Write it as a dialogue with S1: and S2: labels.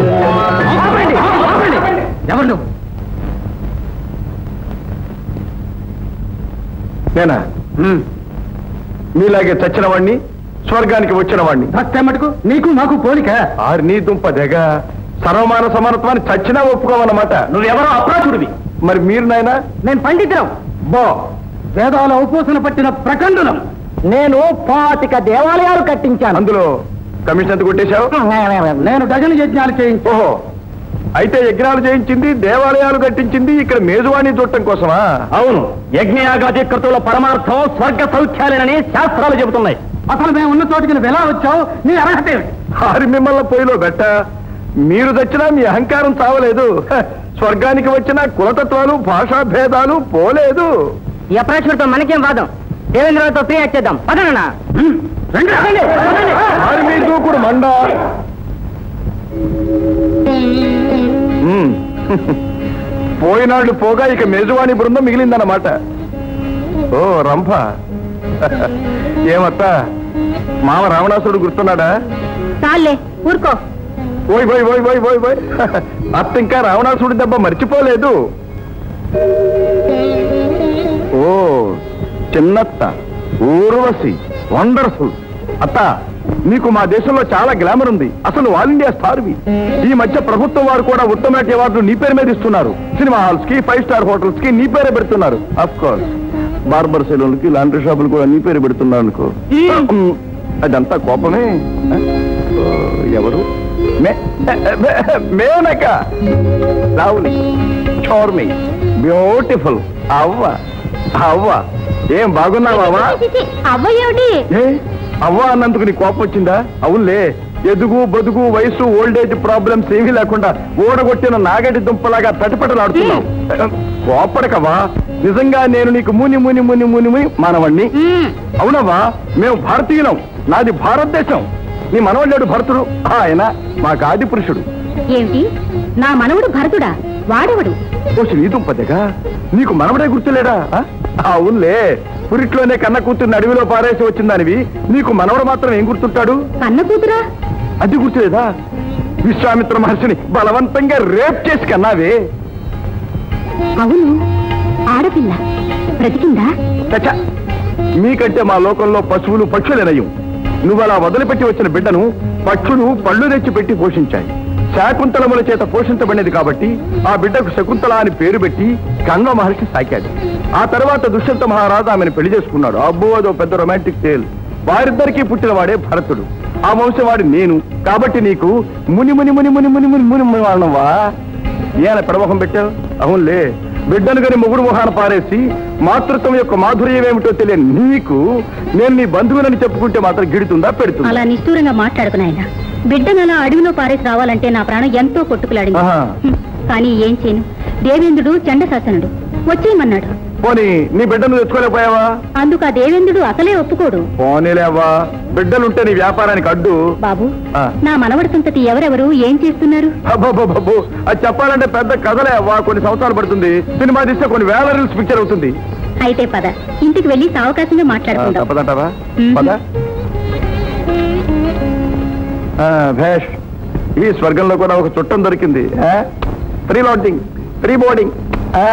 S1: ఆపండి, ఆపండి. ఎవరు నువ్వు
S2: నేనా మీలాగే చచ్చిన వాణ్ణి స్వర్గానికి వచ్చిన వాణ్ణి
S1: భక్తి మటుకు నీకు మాకు పోలిక
S2: ఆరు నీ దుంప దెగ సర్వమాన సమానత్వాన్ని చచ్చినా ఒప్పుకోవన్నమాట
S1: నువ్వెవరో అప్రాచుడివి
S2: మరి మీరు నాయనా
S1: నేను పండితులం
S2: బా
S1: వేదాల ఉపోసన పట్టిన ప్రకండులం
S3: నేను పాతిక దేవాలయాలు కట్టించాను
S2: అందులో కమిషన్ ఎంత కొట్టేశావు
S1: నేను డజన్ యజ్ఞాలు చేయించి
S2: ఓహో అయితే యజ్ఞాలు చేయించింది దేవాలయాలు కట్టించింది ఇక్కడ మేజువాణి చూడటం కోసమా
S1: అవును యజ్ఞయాగాది కృతుల పరమార్థం స్వర్గ సౌఖ్యాలేనని శాస్త్రాలు చెబుతున్నాయి అసలు మేము ఉన్న చోటికి నువ్వు ఎలా వచ్చావు నీ అర్హత ఏమిటి?
S2: హారి మిమ్మల్ని పొయ్యిలో బెట్ట మీరు తెచ్చినా మీ అహంకారం చావలేదు హ, స్వర్గానికి వచ్చిన కులతత్వాలు భాషా భేదాలు పోలేదు
S3: ఈ అప్రాచుడితో మనకేం వాదం దేవేంద్రరావుతో ఫ్రీ చేద్దాం పదనా
S1: రండి, రండి, రండి.
S2: హారి మీ దూకుడు మండ మ్మ్. పోయినాళ్ళు పోగా ఇక మేజువాణి బృందం మిగిలిందన్నమాట ఓ రంభ ఏమత్తా మామ రావణాసుడు గుర్తున్నాడా
S3: చాలే ఊరుకో
S2: ఓయ్ ఓయ్ ఓయ్ ఓయ్ ఓయ్ ఓయ్ అత్త ఇంకా రావణాసుడి దెబ్బ మర్చిపోలేదు ఓ చిన్నత్త ఊర్వశి వండర్ఫుల్ అత్త నీకు మా దేశంలో చాలా గ్లామర్ ఉంది అసలు ఆల్ ఇండియా స్టార్వి ఈ మధ్య ప్రభుత్వం వారు కూడా ఉత్తమ నటి అవార్డులు నీ పేరు మీద ఇస్తున్నారు సినిమా హాల్స్ కి ఫైవ్ స్టార్ హోటల్స్ కి నీ పేరే పెడుతున్నారు అఫ్ కోర్స్ బార్బర్ సెలూన్లకి లాండ్రీ షాపులు కూడా నీ పేరు పెడుతున్నారు అనుకో ఉమ్, అదంతా కోపమే ఆ? ఓ, ఎవరు మే- మే- మేనక లవ్లీ చోర్మి బ్యూటిఫుల్ అవ్వ అవ్వ ఏం బాగున్నావా
S3: అవ్వ ఏమిటి
S2: ఏ అవ్వ అన్నందుకు నీ కోపం వచ్చిందా అవునులే ఎదుగు బతుకు వయసు ఓల్డేజ్ ప్రాబ్లమ్స్ ఏమీ లేకుండా ఓడగొట్టిన నాగటి దుంపలాగా తటిపటలాడుతున్నావు కోపడకవా నిజంగా నేను నీకు ముని ముని ముని ముని ముని మానవాణ్ణి అవునవా మేము భారతీయులం నాది భారతదేశం నీ మనవళ్ళాడు భరతుడు ఆయన మాకు ఆది పురుషుడు
S3: ఏమిటి నా మనవుడు భరతుడా వాడెవడు
S2: ఓ శ్రీదుంపదగా నీకు మనవడే గుర్తులేడా ఆ? అవునులే పురిట్లోనే కన్న కూతుర్ని అడవిలో పారేసి వచ్చిందానివి నీకు మనవడు మాత్రం ఏం గుర్తుంటాడు
S3: కన్న కూతురా
S2: అది గుర్తులేదా విశ్వామిత్ర మహర్షిని బలవంతంగా రేప్ చేసి కన్నావే
S3: అవును ఆడపిల్ల బ్రతికిందా
S2: చచ్చ మీకంటే మా లోకంలో పశువులు పక్షులేనయం నువ్వు అలా వదిలిపెట్టి వచ్చిన బిడ్డను పక్షులు పళ్ళు తెచ్చి పెట్టి పోషించాయి శాకుంతలముల చేత పోషించబడినది కాబట్టి ఆ బిడ్డకు శకుంతల అని పేరు పెట్టి కన్వ మహర్షి సాకాడు ఆ తర్వాత దుష్యంత మహారాజు ఆమెను పెళ్లి చేసుకున్నాడు అబ్బో అదో పెద్ద రొమాంటిక్ టేల్ వారిద్దరికీ పుట్టినవాడే భరతుడు ఆ వంశవాడి నేను కాబట్టి నీకు ముని ముని ముని ముని ముని ముని ముని ముని వాడినవా ఏన పెడమొహం పెట్టావు అవునులే బిడ్డను గని మొగుడు మొహాన పారేసి మాతృత్వం యొక్క మాధుర్యం ఏమిటో తెలియని నీకు నేను నీ బంధువులని చెప్పుకుంటే మాత్రం గిడుతుందా పెడుతుందా
S3: అలా నిష్ఠూరంగా మాట్లాడుకు నాయన బిడ్డను అలా అడవిలో పారేసి రావాలంటే నా ప్రాణం ఎంతో కొట్టుకులాడింది
S2: ఆహా.
S3: హ్మ్. కానీ ఏం చేయను దేవేంద్రుడు చండశాసనుడు వచ్చేయమన్నాడు
S2: పోనీ నీ బిడ్డను తెచ్చుకోలేకపోయావా
S3: అందుకు ఆ దేవేంద్రుడు అసలే ఒప్పుకోడు
S2: పోనీలేవా బిడ్డలుంటే నీ వ్యాపారానికి అడ్డు
S3: బాబు
S2: ఆ.
S3: నా మనవడి సంతతి ఎవరెవరు ఏం చేస్తున్నారు
S2: అబ్బబ్బబ్బబ్బో, అది చెప్పాలంటే పెద్ద కథలే అవ్వా కొన్ని సంవత్సరాలు పడుతుంది సినిమా తీస్తే కొన్ని వేల రీల్స్ పిక్చర్ అవుతుంది
S3: అయితే పద ఇంటికి వెళ్ళి సావకాశంగా
S2: ఆ,
S3: మాట్లాడుకుందాం
S2: తప్పదంటావా
S3: మ్మ్.
S2: పద ఆ, భేష్ ఈ స్వర్గంలో కూడా ఒక చుట్టం దొరికింది ఫ్రీ లాంటింగ్ ఫ్రీ బోర్డింగ్